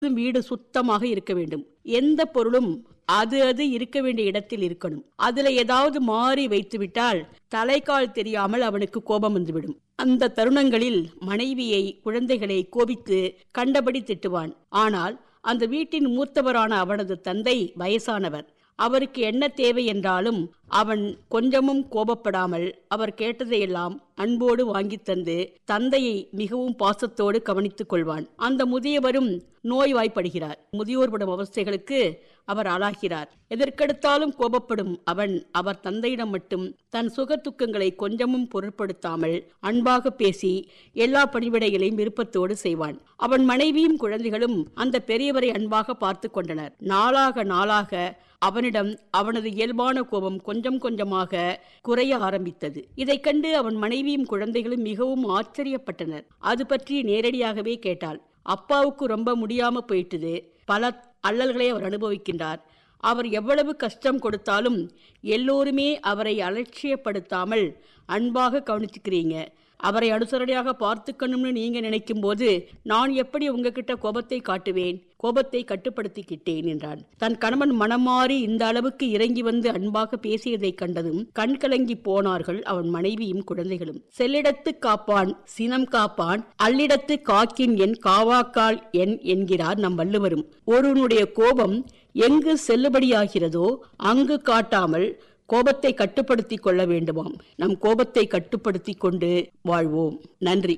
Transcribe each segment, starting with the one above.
வீடு சுத்தமாக இருக்க வேண்டும் எந்த பொருளும் அது அது இருக்க வேண்டிய இடத்தில் இருக்கணும் அதுல ஏதாவது மாறி வைத்து விட்டால் தலைக்கால் தெரியாமல் அவனுக்கு கோபம் வந்துவிடும் அந்த தருணங்களில் மனைவியை குழந்தைகளை கோபித்து கண்டபடி திட்டுவான் ஆனால் அந்த வீட்டின் மூத்தவரான அவனது தந்தை வயசானவர் அவருக்கு என்ன தேவை என்றாலும் அவன் கொஞ்சமும் கோபப்படாமல் அவர் கேட்டதையெல்லாம் அன்போடு வாங்கித் தந்து தந்தையை மிகவும் பாசத்தோடு கவனித்துக் கொள்வான் அந்த முதியவரும் நோய்வாய்ப்படுகிறார் முதியோர் படும் அவஸ்தைகளுக்கு அவர் ஆளாகிறார் எதற்கெடுத்தாலும் கோபப்படும் அவன் அவர் தந்தையிடம் மட்டும் தன் சுக துக்கங்களை கொஞ்சமும் பொருட்படுத்தாமல் அன்பாக பேசி எல்லா பணிவிடைகளையும் விருப்பத்தோடு செய்வான் அவன் மனைவியும் குழந்தைகளும் அந்த பெரியவரை அன்பாக பார்த்து கொண்டனர் நாளாக நாளாக அவனிடம் அவனது இயல்பான கோபம் கொஞ்சம் கொஞ்சமாக குறைய ஆரம்பித்தது இதைக் கண்டு அவன் மனைவியும் குழந்தைகளும் மிகவும் ஆச்சரியப்பட்டனர் அது பற்றி நேரடியாகவே கேட்டாள் அப்பாவுக்கு ரொம்ப முடியாம போயிட்டுது பல அல்லல்களை அவர் அனுபவிக்கின்றார் அவர் எவ்வளவு கஷ்டம் கொடுத்தாலும் எல்லோருமே அவரை அலட்சியப்படுத்தாமல் அன்பாக கவனிச்சுக்கிறீங்க அவரை அனுசரணையாக பார்த்துக்கணும்னு நீங்க நினைக்கும் போது நான் எப்படி உங்ககிட்ட கோபத்தை காட்டுவேன் கோபத்தை கட்டுப்படுத்திக்கிட்டேன் என்றான் தன் கணவன் மனமாறி இந்த அளவுக்கு இறங்கி வந்து அன்பாக பேசியதைக் கண்டதும் கண் கலங்கி போனார்கள் அவன் மனைவியும் குழந்தைகளும் செல்லிடத்து காப்பான் சினம் காப்பான் அல்லிடத்து காக்கின் என் காவாக்கால் என் என்கிறார் நம் வள்ளுவரும் ஒருவனுடைய கோபம் எங்கு செல்லுபடியாகிறதோ அங்கு காட்டாமல் கோபத்தை கட்டுப்படுத்தி கொள்ள வேண்டுமாம் நம் கோபத்தை கட்டுப்படுத்தி கொண்டு வாழ்வோம் நன்றி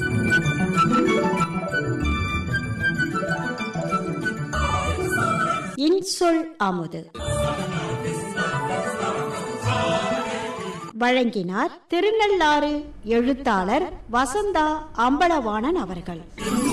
இன்சொல் அமுது வழங்கினார் திருநள்ளாறு எழுத்தாளர் வசந்தா அம்பலவாணன் அவர்கள்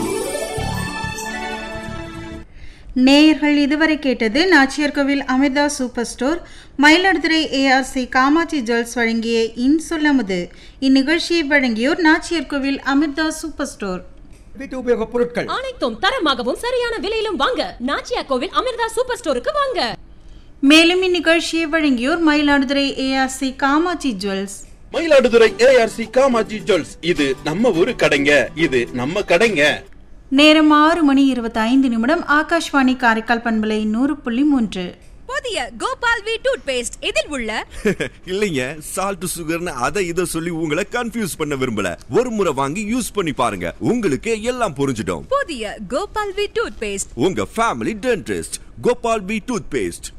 நேயர்கள் இதுவரை கேட்டது Nachiyarkoil Amritha super store Mayiladuthurai ARC Kamatchi jewels வழங்கிய இன்சொல்லமுது இந்நிகழ்ச்சியை வழங்கியோர் நாச்சியார்கோவில் அமிர்தா சூப்பர் ஸ்டோர் வீட்டு உபயோக பொருட்கள் அனைத்தும் தரமாகவும் சரியான விலையிலும் வாங்க நாச்சியா கோவில் அமிர்தா சூப்பர் ஸ்டோருக்கு வாங்க மேலும் இந்நிகழ்ச்சியை வழங்கியோர் Mayiladuthurai ARC Kamatchi jewels Mayiladuthurai ARC Kamachi jewels இது நம்ம ஊரு கடைங்க இது நம்ம கடைங்க நேரம் ஆறு மணி இருபத்தைந்து நிமிடம் ஆகாஷ்வாணி காரைக்கால் பண்பலை நூறு புள்ளி மூன்று புதிய கோபால் வி டூத் பேஸ்ட் இதில் உள்ள இல்லைங்க சால்ட் சுகர்னு அதை இதை சொல்லி உங்களை கன்ஃபியூஸ் பண்ண விரும்பல ஒரு முறை வாங்கி யூஸ் பண்ணி பாருங்க உங்களுக்கு எல்லாம் புரிஞ்சிடும் புதிய கோபால் வி டூத் பேஸ்ட் உங்க family dentist Gopal P toothpaste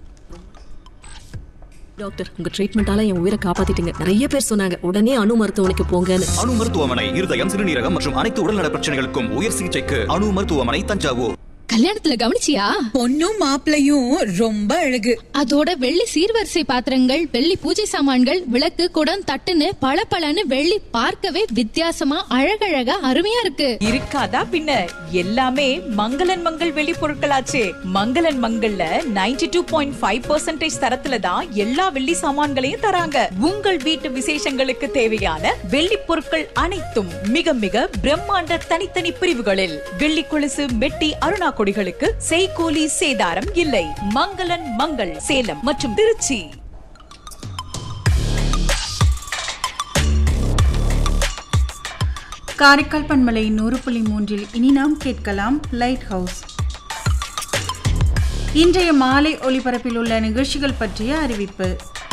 doctor உங்க ட்ரீட்மெண்டால என் உயிரை காப்பாத்திட்டீங்க நிறைய பேர் சொன்னாங்க உடனே அணு மருத்துவமனைக்கு போங்கன்னு அணு மருத்துவமனை இருதயம் சிறுநீரகம் மற்றும் அனைத்து உடல்நல பிரச்சனைகளுக்கும் உயர் சிகிச்சைக்கு அணு மருத்துவமனை தஞ்சாவூர் கல்யாணத்துல கவனிச்சியா பொண்ணும் மாப்பிளையும் ரொம்ப அழகு அதோட வெள்ளி சீர்வரிசை பாத்திரங்கள் வெள்ளி பூஜை சாமான்கள் விளக்கு குடம் தட்டுன்னு பளபளன்னு வெள்ளி பார்க்கவே வித்தியாசமா அழகழகா அருமையா இருக்கு இருக்காதா பின்ன எல்லாமே மங்களன் மங்கள் வெளி பொருட்களாச்சே மங்களன் மங்கள்ல 92.5% டூ பாயிண்ட் ஃபைவ் பர்சன்டேஜ் தரத்துல தான் எல்லா வெள்ளி சாமான்களையும் தராங்க உங்கள் வீட்டு விசேஷங்களுக்கு தேவையான வெள்ளி பொருட்கள் அனைத்தும் மிக மிக பிரம்மாண்ட தனித்தனி பிரிவுகளில் வெள்ளி கொலுசு மெட்டி அருணா கொடிகளுக்கு செய்கூலி சேதாரம் இல்லை மங்களன் மங்கள் சேலம் மற்றும் திருச்சி காரைக்கால் பண்பலை நூறு புள்ளி மூன்றில் இனி நாம் கேட்கலாம் லைட் ஹவுஸ் இன்றைய மாலை ஒளிபரப்பில் உள்ள நிகழ்ச்சிகள் பற்றிய அறிவிப்பு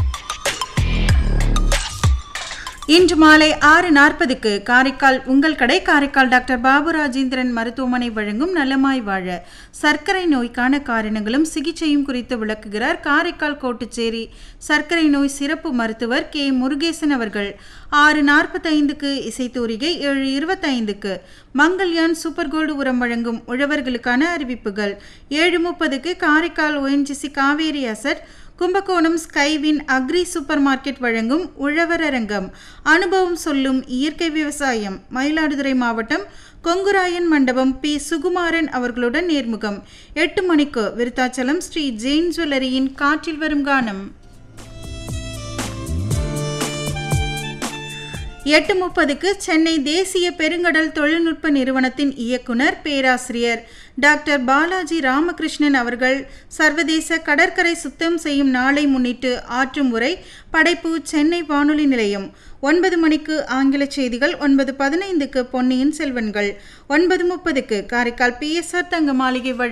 இன்று மாலை ஆறு நாற்பதுக்கு காரைக்கால் உங்கள் கடை காரைக்கால் டாக்டர் பாபு ராஜேந்திரன் மருத்துவமனை வழங்கும் நலமாய் வாழ சர்க்கரை நோய்க்கான காரணங்களும் சிகிச்சையும் குறித்து விளக்குகிறார் காரைக்கால் கோட்டுச்சேரி சர்க்கரை நோய் சிறப்பு மருத்துவர் கே முருகேசன் அவர்கள் ஆறு நாற்பத்தைந்துக்கு இசைத்தூரிகை ஏழு இருபத்தைந்துக்கு மங்கள்யான் சூப்பர் கோல்டு உரம் வழங்கும் உழவர்களுக்கான அறிவிப்புகள் ஏழு முப்பதுக்கு Karaikal ONGC Cauvery asset Kumbakonam Skywin agri super market வழங்கும் உழவர் அரங்கம் அனுபவம் சொல்லும் இயற்கை விவசாயம் மயிலாடுதுறை மாவட்டம் கொங்குராயன் மண்டபம் பி சுகுமாரன் அவர்களுடன் நேர்முகம் எட்டு மணிக்கு விருத்தாச்சலம் ஸ்ரீ ஜெயின் ஜுவல்லரியின் காற்றில் வரும் கானம் எட்டு முப்பதுக்கு சென்னை தேசிய பெருங்கடல் தொழில்நுட்ப நிறுவனத்தின் இயக்குனர் பேராசிரியர் டாக்டர் பாலாஜி ராமகிருஷ்ணன் அவர்கள் சர்வதேச கடற்கரை சுத்தம் செய்யும் நாளை முன்னிட்டு ஆற்றும் உரை படைப்பு சென்னை வானொலி நிலையம் ஒன்பது மணிக்கு ஆங்கில செய்திகள் ஒன்பது பதினைந்துக்கு பொன்னியின் செல்வன்கள் ஒன்பது முப்பதுக்கு காரைக்கால் பிஎஸ்ஆர் தங்க மாளிகை வழங்கும்